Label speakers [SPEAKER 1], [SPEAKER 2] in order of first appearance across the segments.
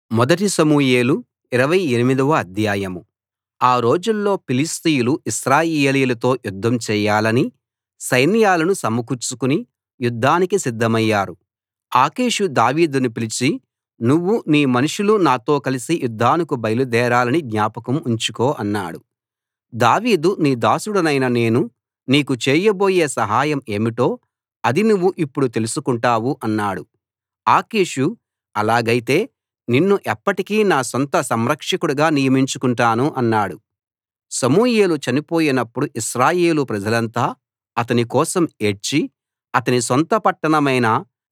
[SPEAKER 1] మొదటి సమూయేలు ఇరవై ఎనిమిదవ అధ్యాయం ఆ రోజుల్లో ఫిలిష్తీయులు ఇశ్రాయేలీయులతో యుద్ధం చెయ్యాలని సైన్యాలను సమకూర్చుకుని యుద్ధానికి సిద్ధమయ్యారు ఆకీషు దావీదును పిలిచి నువ్వు నీ మనుషులు నాతో కలసి యుద్ధానికి బయలుదేరాలని జ్ఞాపకం ఉంచుకో అన్నాడు దావీదు నీ దాసుడనైన నేను నీకు చేయబోయే సహాయం ఏమిటో అది నువ్వు ఇప్పుడు తెలుసుకుంటావు అన్నాడు ఆకీషు అలాగైతే నిన్ను ఎప్పటికీ నా సొంత సంరక్షకుడిగా నియమించుకుంటాను అన్నాడు సమూయేలు చనిపోయినప్పుడు ఇశ్రాయేలు ప్రజలంతా అతని కోసం ఏడ్చి అతని సొంత పట్టణమైన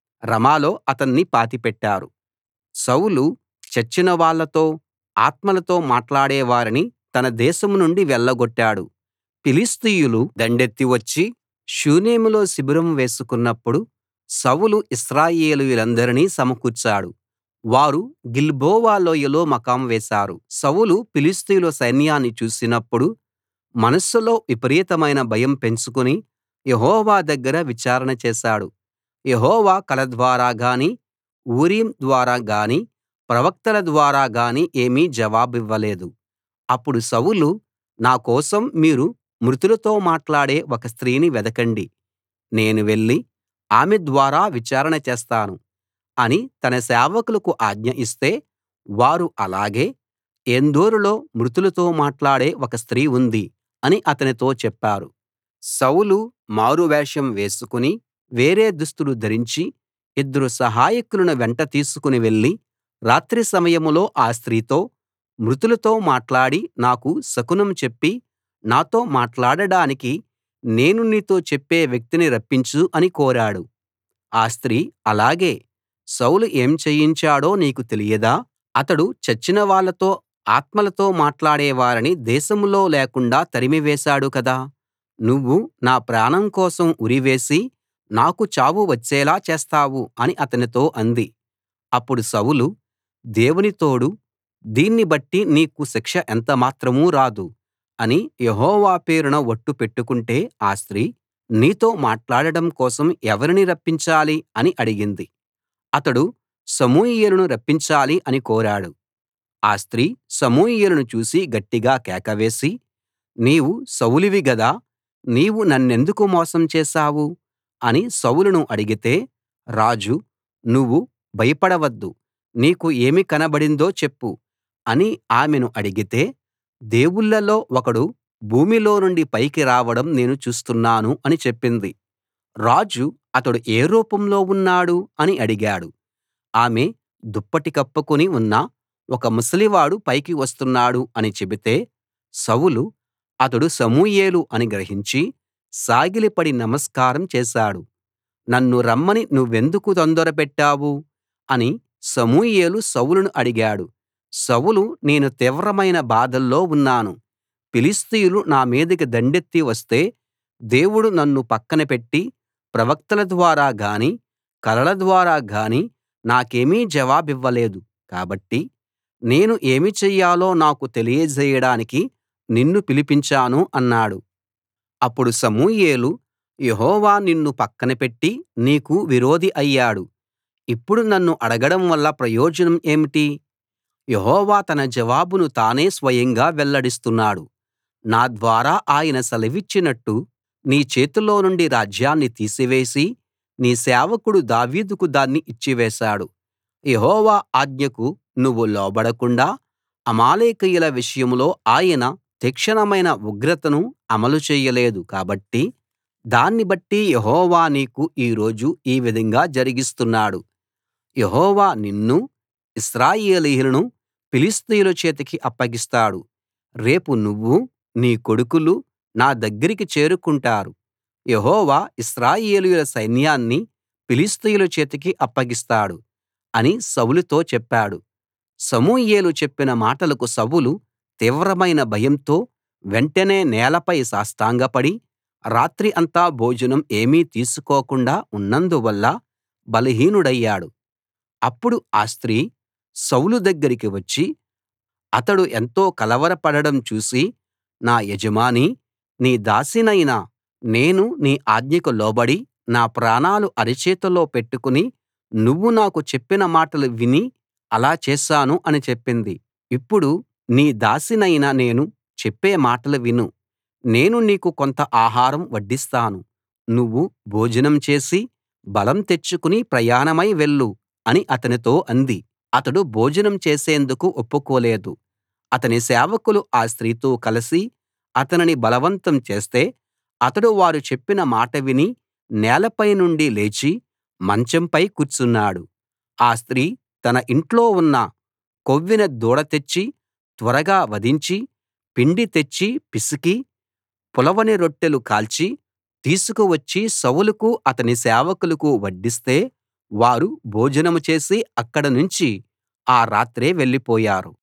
[SPEAKER 1] రమాలో అతన్ని పాతిపెట్టారు సౌలు చచ్చిన వాళ్ళతో ఆత్మలతో మాట్లాడే వారిని తన దేశం నుండి వెళ్ళగొట్టాడు ఫిలిష్తీయులు దండెత్తి వచ్చి షూనేములో శిబిరం వేసుకున్నప్పుడు సౌలు ఇశ్రాయేలీయులందరినీ సమకూర్చాడు వారు గిల్బోవ లోయలో మకాం వేశారు సౌలు ఫిలిష్తీయుల సైన్యాన్ని చూసినప్పుడు మనస్సులో విపరీతమైన భయం పెంచుకుని యెహోవా దగ్గర విచారణ చేశాడు యెహోవా కల ద్వారా గానీ ఊరీం ద్వారా గానీ ప్రవక్తల ద్వారా గానీ ఏమీ జవాబివ్వలేదు అప్పుడు సౌలు నా కోసం మీరు మృతులతో మాట్లాడే ఒక స్త్రీని వెదకండి నేను వెళ్లి ఆమె ద్వారా విచారణ చేస్తాను అని తన సేవకులకు ఆజ్ఞ ఇస్తే వారు అలాగే ఏన్దోరులో మృతులతో మాట్లాడే ఒక స్త్రీ ఉంది అని అతనితో చెప్పారు సౌలు మారువేషం వేసుకుని వేరే దుస్తులు ధరించి ఇద్దరు సహాయకులను వెంట తీసుకుని వెళ్లి రాత్రి సమయంలో ఆ స్త్రీతో మృతులతో మాట్లాడి నాకు శకునం చెప్పి నాతో మాట్లాడడానికి నేను నీతో చెప్పే వ్యక్తిని రప్పించు అని కోరాడు ఆ స్త్రీ అలాగే సౌలు ఏం చేయించాడో నీకు తెలియదా అతడు చచ్చిన వాళ్ళతో ఆత్మలతో మాట్లాడే వారిని దేశంలో లేకుండా తరిమివేశాడు కదా నువ్వు నా ప్రాణం కోసం ఉరివేసి నాకు చావు వచ్చేలా చేస్తావు అని అతనితో అంది అప్పుడు సౌలు దేవుని తోడు దీన్ని బట్టి నీకు శిక్ష ఎంతమాత్రం రాదు అని యెహోవా పేరున ఒట్టు పెట్టుకుంటే ఆ స్త్రీ నీతో మాట్లాడడం కోసం ఎవరిని రప్పించాలి అని అడిగింది అతడు సమూయేలును రప్పించాలి అని కోరాడు ఆ స్త్రీ సమూయేలును చూసి గట్టిగా కేక వేసి నీవు సౌలువి గదా నీవు నన్నెందుకు మోసం చేశావు అని సౌలును అడిగితే రాజు నువ్వు భయపడవద్దు నీకు ఏమి కనబడిందో చెప్పు అని ఆమెను అడిగితే దేవుళ్ళలో ఒకడు భూమిలో నుండి పైకి రావడం నేను చూస్తున్నాను అని చెప్పింది రాజు అతడు ఏ రూపంలో ఉన్నాడు అని అడిగాడు ఆమె దుప్పటి కప్పుకుని ఉన్న ఒక ముసలివాడు పైకి వస్తున్నాడు అని చెబితే సౌలు అతడు సమూయేలు అని గ్రహించి సాగిలపడి నమస్కారం చేశాడు నన్ను రమ్మని నువ్వెందుకు తొందర పెట్టావు అని సమూయేలు సౌలును అడిగాడు సౌలు నేను తీవ్రమైన బాధల్లో ఉన్నాను ఫిలిష్తీయులు నా మీదికి దండెత్తి వస్తే దేవుడు నన్ను పక్కన పెట్టి ప్రవక్తల ద్వారా గానీ కలల ద్వారా గానీ నాకేమీ జవాబివ్వలేదు కాబట్టి నేను ఏమి చెయ్యాలో నాకు తెలియజేయడానికి నిన్ను పిలిపించాను అన్నాడు అప్పుడు సమూయేలు యెహోవా నిన్ను పక్కన పెట్టి నీకు విరోధి అయ్యాడు ఇప్పుడు నన్ను అడగడం వల్ల ప్రయోజనం ఏమిటి యెహోవా తన జవాబును తానే స్వయంగా వెల్లడిస్తున్నాడు నా ద్వారా ఆయన సెలవిచ్చినట్టు నీ చేతిలో నుండి రాజ్యాన్ని తీసివేసి నీ సేవకుడు దావీదుకు దాన్ని ఇచ్చివేశాడు యెహోవా ఆజ్ఞకు నువ్వు లోబడకుండా అమాలేకీయుల విషయంలో ఆయన తీక్షణమైన ఉగ్రతను అమలు చేయలేదు కాబట్టి దాన్ని బట్టి యెహోవా నీకు ఈ రోజు ఈ విధంగా జరిగిస్తున్నాడు యెహోవా నిన్నూ ఇశ్రాయేలీయులను ఫిలిష్తీయుల చేతికి అప్పగిస్తాడు రేపు నువ్వూ నీ కొడుకులూ నా దగ్గరికి చేరుకుంటారు యెహోవా ఇశ్రాయేలీయుల సైన్యాన్ని ఫిలిష్తీయుల చేతికి అప్పగిస్తాడు అని సౌలుతో చెప్పాడు సమూయేలు చెప్పిన మాటలకు సౌలు తీవ్రమైన భయంతో వెంటనే నేలపై సాష్టాంగపడి రాత్రి అంతా భోజనం ఏమీ తీసుకోకుండా ఉన్నందువల్ల బలహీనుడయ్యాడు అప్పుడు ఆ స్త్రీ సౌలు దగ్గరికి వచ్చి అతడు ఎంతో కలవరపడడం చూసి నా యజమానీ నీ దాసినైన నేను నీ ఆజ్ఞకు లోబడి నా ప్రాణాలు అరచేతిలో పెట్టుకుని నువ్వు నాకు చెప్పిన మాటలు విని అలా చేశాను అని చెప్పింది ఇప్పుడు నీ దాసినైన నేను చెప్పే మాటలు విను నేను నీకు కొంత ఆహారం వడ్డిస్తాను నువ్వు భోజనం చేసి బలం తెచ్చుకుని ప్రయాణమై వెళ్ళు అని అతనితో అంది అతడు భోజనం చేసేందుకు ఒప్పుకోలేదు అతని సేవకులు ఆ స్త్రీతో కలసి అతనిని బలవంతం చేస్తే అతడు వారు చెప్పిన మాట విని నేలపై నుండి లేచి మంచంపై కూర్చున్నాడు ఆ స్త్రీ తన ఇంట్లో ఉన్న కొవ్విన దూడ తెచ్చి త్వరగా వధించి పిండి తెచ్చి పిసికి పులవని రొట్టెలు కాల్చి తీసుకు వచ్చి సౌలుకు అతని సేవకులకు వడ్డిస్తే వారు భోజనం చేసి అక్కడి నుంచి ఆ రాత్రే వెళ్ళిపోయారు